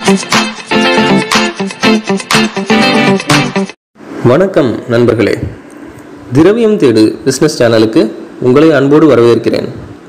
வணக்கம் நண்பர்களே திரவியம் தேடு பிஸ்னஸ் சேனலுக்கு உங்களை அன்போடு வரவேற்கிறேன்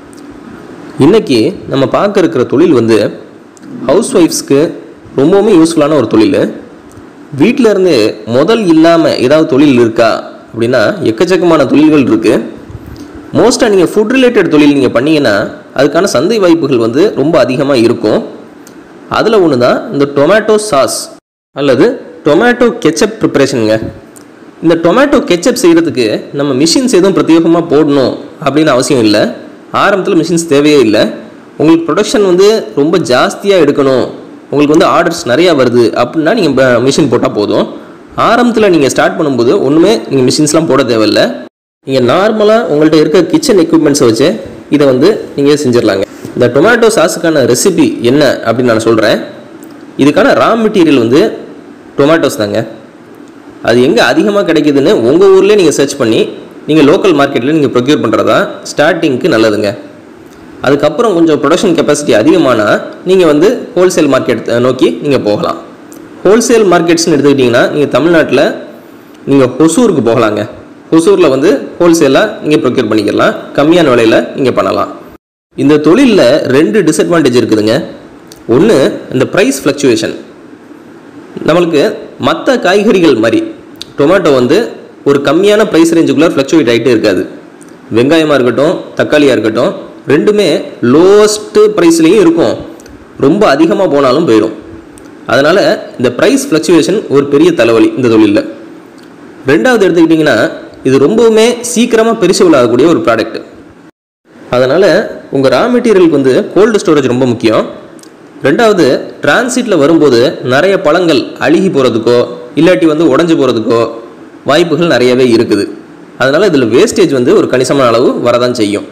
இன்னைக்கு நம்ம பார்க்க இருக்கிற தொழில் வந்து ஹவுஸ் ஒய்ஃப்ஸ்க்கு ரொம்பவுமே யூஸ்ஃபுல்லான ஒரு தொழில் வீட்டில் இருந்து முதல் இல்லாமல் ஏதாவது தொழில் இருக்கா அப்படின்னா எக்கச்சக்கமான தொழில்கள் இருக்குது மோஸ்ட்டாக நீங்கள் ஃபுட் ரிலேட்டட் தொழில் நீங்கள் பண்ணீங்கன்னா அதுக்கான சந்தை வாய்ப்புகள் வந்து ரொம்ப அதிகமாக இருக்கும் அதில் ஒன்று தான் இந்த டொமேட்டோ சாஸ் அல்லது டொமேட்டோ கெச்சப் ப்ரிப்பரேஷனுங்க இந்த டொமேட்டோ கெச்சப் செய்கிறதுக்கு நம்ம மிஷின்ஸ் எதுவும் பிரத்யேகமாக போடணும் அப்படின்னு அவசியம் இல்லை ஆரம்பத்தில் மிஷின்ஸ் தேவையே இல்லை உங்களுக்கு ப்ரொடக்ஷன் வந்து ரொம்ப ஜாஸ்தியாக எடுக்கணும் உங்களுக்கு வந்து ஆர்டர்ஸ் நிறையா வருது அப்படின்னா நீங்கள் மிஷின் போட்டால் போதும் ஆரம்பத்தில் நீங்கள் ஸ்டார்ட் பண்ணும்போது ஒன்றுமே நீங்கள் மிஷின்ஸ்லாம் போட தேவையில்லை நீங்கள் நார்மலாக உங்கள்கிட்ட இருக்க கிச்சன் எக்யூப்மெண்ட்ஸை வச்சு இதை வந்து நீங்கள் செஞ்சிடலாங்க இந்த டொமேட்டோ சாஸுக்கான ரெசிபி என்ன அப்படின்னு நான் சொல்கிறேன் இதுக்கான ரா மெட்டீரியல் வந்து டொமேட்டோஸ் தாங்க அது எங்கே அதிகமாக கிடைக்குதுன்னு உங்கள் ஊர்லேயே நீங்கள் சர்ச் பண்ணி நீங்கள் லோக்கல் மார்க்கெட்டில் நீங்கள் ப்ரொக்யூர் பண்ணுறதா ஸ்டார்டிங்க்கு நல்லதுங்க அதுக்கப்புறம் கொஞ்சம் ப்ரொடக்ஷன் கெப்பாசிட்டி அதிகமானால் நீங்கள் வந்து ஹோல்சேல் மார்க்கெட் நோக்கி நீங்கள் போகலாம் ஹோல்சேல் மார்க்கெட்ஸ்னு எடுத்துக்கிட்டிங்கன்னா நீங்கள் தமிழ்நாட்டில் நீங்கள் ஹொசூருக்கு போகலாங்க ஹொசூரில் வந்து ஹோல்சேலாக நீங்கள் ப்ரொக்யூர் பண்ணிக்கலாம் கம்மியான விலையில் நீங்கள் பண்ணலாம் இந்த தொழிலில் ரெண்டு டிஸ்அட்வான்டேஜ் இருக்குதுங்க ஒன்று இந்த ப்ரைஸ் ஃப்ளக்சுவேஷன் நம்மளுக்கு மற்ற காய்கறிகள் மாதிரி டொமேட்டோ வந்து ஒரு கம்மியான ப்ரைஸ் ரேஞ்சுக்குள்ளே ஃப்ளக்சுவேட் ஆகிட்டே இருக்காது வெங்காயமாக இருக்கட்டும் தக்காளியாக இருக்கட்டும் ரெண்டுமே லோவஸ்ட்டு ப்ரைஸ்லேயும் இருக்கும் ரொம்ப அதிகமாக போனாலும் போயிடும் அதனால் இந்த ப்ரைஸ் ஃப்ளக்சுவேஷன் ஒரு பெரிய தலைவலி இந்த தொழிலில் ரெண்டாவது எடுத்துக்கிட்டிங்கன்னா இது ரொம்பவுமே சீக்கிரமாக பெரிசபிள் ஆகக்கூடிய ஒரு ப்ராடக்ட் அதனால் உங்கள் ரா மெட்டீரியலுக்கு வந்து கோல்டு ஸ்டோரேஜ் ரொம்ப முக்கியம் ரெண்டாவது டிரான்சிட்டில் வரும்போது நிறைய பழங்கள் அழுகி போகிறதுக்கோ இல்லாட்டி வந்து உடஞ்சி போகிறதுக்கோ வாய்ப்புகள் நிறையவே இருக்குது அதனால் இதில் வேஸ்டேஜ் வந்து ஒரு கணிசமான அளவு வரதான் செய்யும்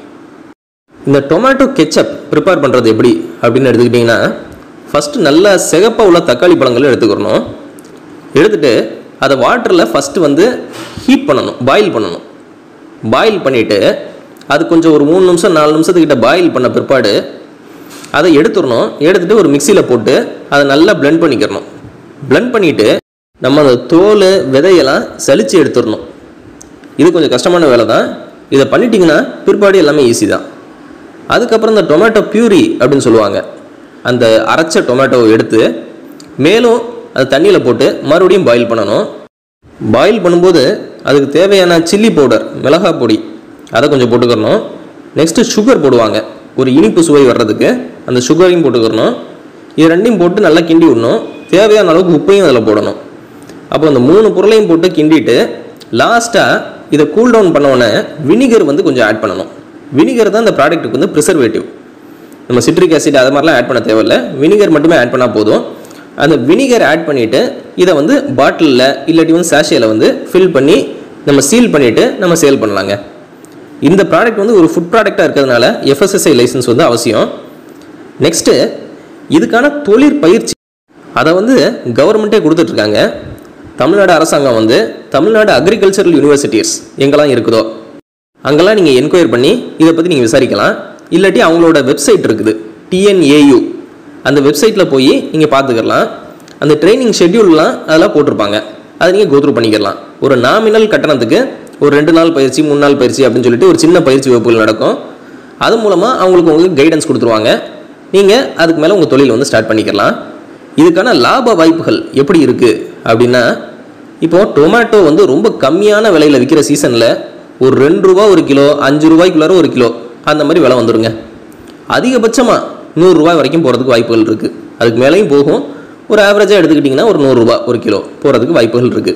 இந்த டொமேட்டோ கெச்சப் ப்ரிப்பேர் பண்ணுறது எப்படி அப்படின்னு எடுத்துக்கிட்டிங்கன்னா ஃபஸ்ட்டு நல்லா சிகப்பாக உள்ள தக்காளி பழங்கள் எடுத்துக்கிறணும் எடுத்துகிட்டு அதை வாட்டரில் ஃபஸ்ட்டு வந்து ஹீட் பண்ணணும் பாயில் பண்ணணும் பாயில் பண்ணிவிட்டு அது கொஞ்சம் ஒரு மூணு நிமிஷம் நாலு நிமிஷத்துக்கிட்ட பாயில் பண்ண பிற்பாடு அதை எடுத்துடணும் எடுத்துகிட்டு ஒரு மிக்சியில் போட்டு அதை நல்லா பிளெண்ட் பண்ணிக்கிறணும் பிளெண்ட் பண்ணிவிட்டு நம்ம அந்த தோல் விதையெல்லாம் சலித்து எடுத்துடணும் இது கொஞ்சம் கஷ்டமான வேலை தான் இதை பண்ணிட்டீங்கன்னா பிற்பாடு எல்லாமே ஈஸி தான் அதுக்கப்புறம் இந்த டொமேட்டோ பியூரி அப்படின்னு சொல்லுவாங்க அந்த அரைச்ச டொமேட்டோவை எடுத்து மேலும் அது தண்ணியில் போட்டு மறுபடியும் பாயில் பண்ணணும் பாயில் பண்ணும்போது அதுக்கு தேவையான சில்லி பவுடர் மிளகாய் பொடி அதை கொஞ்சம் போட்டுக்கிறணும் நெக்ஸ்ட்டு சுகர் போடுவாங்க ஒரு இனிப்பு சுவை வர்றதுக்கு அந்த சுகரையும் போட்டுக்கிறணும் இது ரெண்டையும் போட்டு நல்லா கிண்டி விடணும் தேவையான அளவுக்கு உப்பையும் அதில் போடணும் அப்போ அந்த மூணு பொருளையும் போட்டு கிண்டிட்டு லாஸ்ட்டாக இதை கூல் டவுன் பண்ண உடனே வினிகர் வந்து கொஞ்சம் ஆட் பண்ணணும் வினிகர் தான் இந்த ப்ராடக்ட்டுக்கு வந்து ப்ரிசர்வேட்டிவ் நம்ம சிட்ரிக் ஆசிட் அது மாதிரிலாம் ஆட் பண்ண தேவையில்ல வினிகர் மட்டுமே ஆட் பண்ணால் போதும் அந்த வினிகர் ஆட் பண்ணிவிட்டு இதை வந்து பாட்டிலில் இல்லாட்டி வந்து சாஷியில் வந்து ஃபில் பண்ணி நம்ம சீல் பண்ணிவிட்டு நம்ம சேல் பண்ணலாங்க இந்த ப்ராடக்ட் வந்து ஒரு ஃபுட் ப்ராடக்டாக இருக்கிறதுனால எஃப்எஸ்எஸ்ஐ லைசன்ஸ் வந்து அவசியம் நெக்ஸ்ட்டு இதுக்கான தொழிற் பயிற்சி அதை வந்து கவர்மெண்ட்டே கொடுத்துட்ருக்காங்க தமிழ்நாடு அரசாங்கம் வந்து தமிழ்நாடு அக்ரிகல்ச்சரல் யூனிவர்சிட்டிஸ் எங்கெல்லாம் இருக்குதோ அங்கெல்லாம் நீங்கள் என்கொயர் பண்ணி இதை பற்றி நீங்கள் விசாரிக்கலாம் இல்லாட்டி அவங்களோட வெப்சைட் இருக்குது டிஎன்ஏயு அந்த வெப்சைட்டில் போய் நீங்கள் பார்த்துக்கலாம் அந்த ட்ரைனிங் ஷெட்யூல்லாம் அதெல்லாம் போட்டிருப்பாங்க அதை நீங்கள் கோத்ரூ பண்ணிக்கலாம் ஒரு நாமினல் கட்டணத்துக்கு ஒரு ரெண்டு நாள் பயிற்சி மூணு நாள் பயிற்சி அப்படின்னு சொல்லிட்டு ஒரு சின்ன பயிற்சி வகுப்புகள் நடக்கும் அது மூலமாக அவங்களுக்கு உங்களுக்கு கைடன்ஸ் கொடுத்துருவாங்க நீங்கள் அதுக்கு மேலே உங்கள் தொழில் வந்து ஸ்டார்ட் பண்ணிக்கலாம் இதுக்கான லாப வாய்ப்புகள் எப்படி இருக்குது அப்படின்னா இப்போ டொமேட்டோ வந்து ரொம்ப கம்மியான விலையில் விற்கிற சீசனில் ஒரு ரெண்டு ரூபா ஒரு கிலோ அஞ்சு ரூபாய்க்குள்ளார ஒரு கிலோ அந்த மாதிரி விலை வந்துடுங்க அதிகபட்சமாக நூறுரூவா வரைக்கும் போகிறதுக்கு வாய்ப்புகள் இருக்குது அதுக்கு மேலேயும் போகும் ஒரு ஆவரேஜாக எடுத்துக்கிட்டிங்கன்னா ஒரு நூறுரூவா ஒரு கிலோ போகிறதுக்கு வாய்ப்புகள் இருக்குது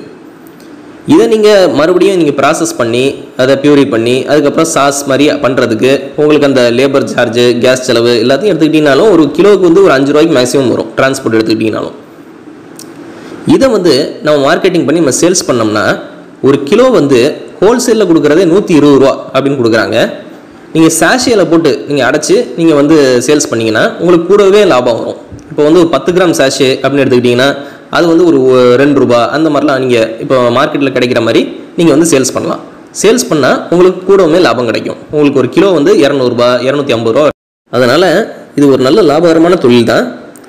இதை நீங்கள் மறுபடியும் நீங்கள் ப்ராசஸ் பண்ணி அதை பியூரி பண்ணி அதுக்கப்புறம் சாஸ் மாதிரி பண்ணுறதுக்கு உங்களுக்கு அந்த லேபர் சார்ஜு கேஸ் செலவு எல்லாத்தையும் எடுத்துக்கிட்டிங்கனாலும் ஒரு கிலோவுக்கு வந்து ஒரு அஞ்சு ரூபாய்க்கு மேக்ஸிமம் வரும் டிரான்ஸ்போர்ட் எடுத்துக்கிட்டிங்கனாலும் இதை வந்து நம்ம மார்க்கெட்டிங் பண்ணி நம்ம சேல்ஸ் பண்ணோம்னா ஒரு கிலோ வந்து ஹோல்சேலில் கொடுக்குறதே நூற்றி இருபது ரூபா அப்படின்னு கொடுக்குறாங்க நீங்கள் சாஷியில் போட்டு நீங்கள் அடைச்சி நீங்கள் வந்து சேல்ஸ் பண்ணிங்கன்னா உங்களுக்கு கூடவே லாபம் வரும் இப்போ வந்து ஒரு பத்து கிராம் சாஷே அப்படின்னு எடுத்துக்கிட்டிங்கன்னா அது வந்து ஒரு ரெண்டு ரூபா அந்த மாதிரிலாம் நீங்கள் இப்போ மார்க்கெட்டில் கிடைக்கிற மாதிரி நீங்கள் வந்து சேல்ஸ் பண்ணலாம் சேல்ஸ் பண்ணால் உங்களுக்கு கூடவுமே லாபம் கிடைக்கும் உங்களுக்கு ஒரு கிலோ வந்து இரநூறுபா இரநூத்தி ஐம்பது ரூபா அதனால் இது ஒரு நல்ல லாபகரமான தொழில் தான்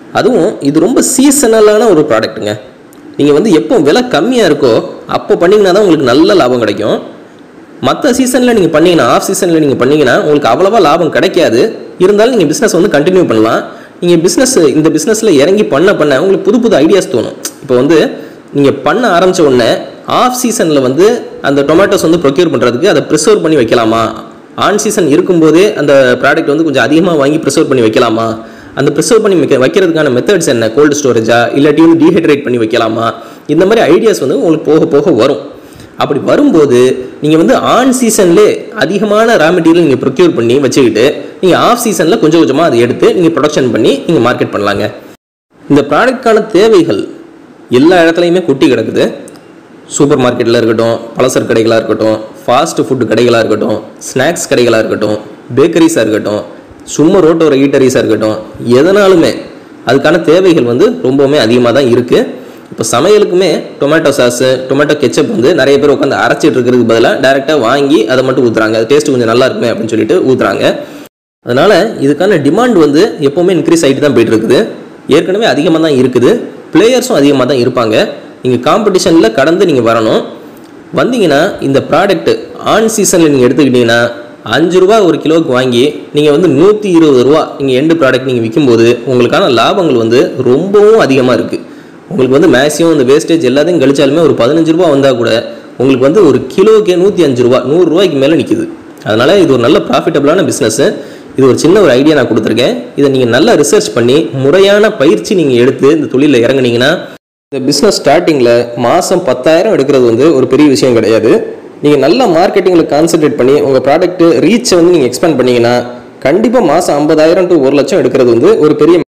அதுவும் இது ரொம்ப சீசனலான ஒரு ப்ராடக்ட்டுங்க நீங்கள் வந்து எப்போ விலை கம்மியாக இருக்கோ அப்போ பண்ணிங்கன்னா தான் உங்களுக்கு நல்ல லாபம் கிடைக்கும் மற்ற சீசனில் நீங்கள் பண்ணீங்கன்னா ஆஃப் சீசனில் நீங்கள் பண்ணீங்கன்னா உங்களுக்கு அவ்வளோவா லாபம் கிடைக்காது இருந்தாலும் நீங்கள் பிஸ்னஸ் வந்து கண்டினியூ பண்ணலாம் நீங்கள் பிஸ்னஸ் இந்த பிஸ்னஸில் இறங்கி பண்ண பண்ண உங்களுக்கு புது புது ஐடியாஸ் தோணும் இப்போ வந்து நீங்கள் பண்ண ஆரம்பித்த உடனே ஆஃப் சீசனில் வந்து அந்த டொமேட்டோஸ் வந்து ப்ரொக்யூர் பண்ணுறதுக்கு அதை ப்ரிசர்வ் பண்ணி வைக்கலாமா ஆன் சீசன் இருக்கும்போதே அந்த ப்ராடக்ட் வந்து கொஞ்சம் அதிகமாக வாங்கி ப்ரிசர்வ் பண்ணி வைக்கலாமா அந்த ப்ரிசர்வ் பண்ணி வைக்க வைக்கிறதுக்கான மெத்தட்ஸ் என்ன கோல்டு ஸ்டோரேஜா இல்லாட்டி வந்து டீஹைட்ரேட் பண்ணி வைக்கலாமா இந்த மாதிரி ஐடியாஸ் வந்து உங்களுக்கு போக போக வரும் அப்படி வரும்போது நீங்கள் வந்து ஆன் சீசன்லேயே அதிகமான ரா மெட்டீரியல் நீங்கள் ப்ரொக்யூர் பண்ணி வச்சுக்கிட்டு நீங்கள் ஆஃப் சீசனில் கொஞ்சம் கொஞ்சமாக அதை எடுத்து நீங்கள் ப்ரொடக்ஷன் பண்ணி நீங்கள் மார்க்கெட் பண்ணலாங்க இந்த ப்ராடக்ட்கான தேவைகள் எல்லா இடத்துலையுமே கொட்டி கிடக்குது சூப்பர் மார்க்கெட்டில் இருக்கட்டும் பலசர் கடைகளாக இருக்கட்டும் ஃபாஸ்ட் ஃபுட் கடைகளாக இருக்கட்டும் ஸ்நாக்ஸ் கடைகளாக இருக்கட்டும் பேக்கரிஸாக இருக்கட்டும் சும்மா ரோட்டோர ஈட்டரிஸாக இருக்கட்டும் எதனாலுமே அதுக்கான தேவைகள் வந்து ரொம்பவுமே அதிகமாக தான் இருக்குது இப்போ சமையலுக்குமே டொமேட்டோ சாஸு டொமேட்டோ கெச்சப் வந்து நிறைய பேர் உட்காந்து அரைச்சிட்டு இருக்கிறதுக்கு பதிலாக டேரெக்டாக வாங்கி அதை மட்டும் ஊற்றுறாங்க டேஸ்ட் கொஞ்சம் நல்லா இருக்குமே அப்படின்னு சொல்லிட்டு ஊற்றுறாங்க அதனால் இதுக்கான டிமாண்ட் வந்து எப்போவுமே இன்க்ரீஸ் ஆகிட்டு தான் போயிட்டு இருக்குது ஏற்கனவே அதிகமாக தான் இருக்குது பிளேயர்ஸும் அதிகமாக தான் இருப்பாங்க நீங்கள் காம்படிஷனில் கடந்து நீங்கள் வரணும் வந்தீங்கன்னா இந்த ப்ராடக்ட் ஆன் சீசனில் நீங்கள் எடுத்துக்கிட்டீங்கன்னா அஞ்சு ரூபா ஒரு கிலோவுக்கு வாங்கி நீங்கள் வந்து நூற்றி இருபது ரூபா நீங்கள் எண்டு ப்ராடக்ட் நீங்கள் விற்கும்போது உங்களுக்கான லாபங்கள் வந்து ரொம்பவும் அதிகமாக இருக்குது உங்களுக்கு வந்து மேக்ஸிமம் இந்த வேஸ்டேஜ் எல்லாத்தையும் கழிச்சாலுமே ஒரு பதினஞ்சு ரூபா வந்தால் கூட உங்களுக்கு வந்து ஒரு கிலோவுக்கே நூற்றி அஞ்சு ரூபா நூறுரூவாய்க்கு மேலே நிற்கிது அதனால் இது ஒரு நல்ல ப்ராஃபிட்டபிளான பிஸ்னஸ் இது ஒரு சின்ன ஒரு ஐடியா நான் கொடுத்துருக்கேன் இதை நீங்கள் நல்லா ரிசர்ச் பண்ணி முறையான பயிற்சி நீங்கள் எடுத்து இந்த தொழிலில் இறங்குனீங்கன்னா இந்த பிஸ்னஸ் ஸ்டார்டிங்கில் மாதம் பத்தாயிரம் எடுக்கிறது வந்து ஒரு பெரிய விஷயம் கிடையாது நீங்கள் நல்ல மார்க்கெட்டிங்கில் கான்சென்ட்ரேட் பண்ணி உங்கள் ப்ராடக்ட் ரீச்சை வந்து நீங்கள் எக்ஸ்பேண்ட் பண்ணீங்கன்னா கண்டிப்பாக மாதம் ஐம்பதாயிரம் டு ஒரு லட்சம் எடுக்கிறது வந்து ஒரு பெரிய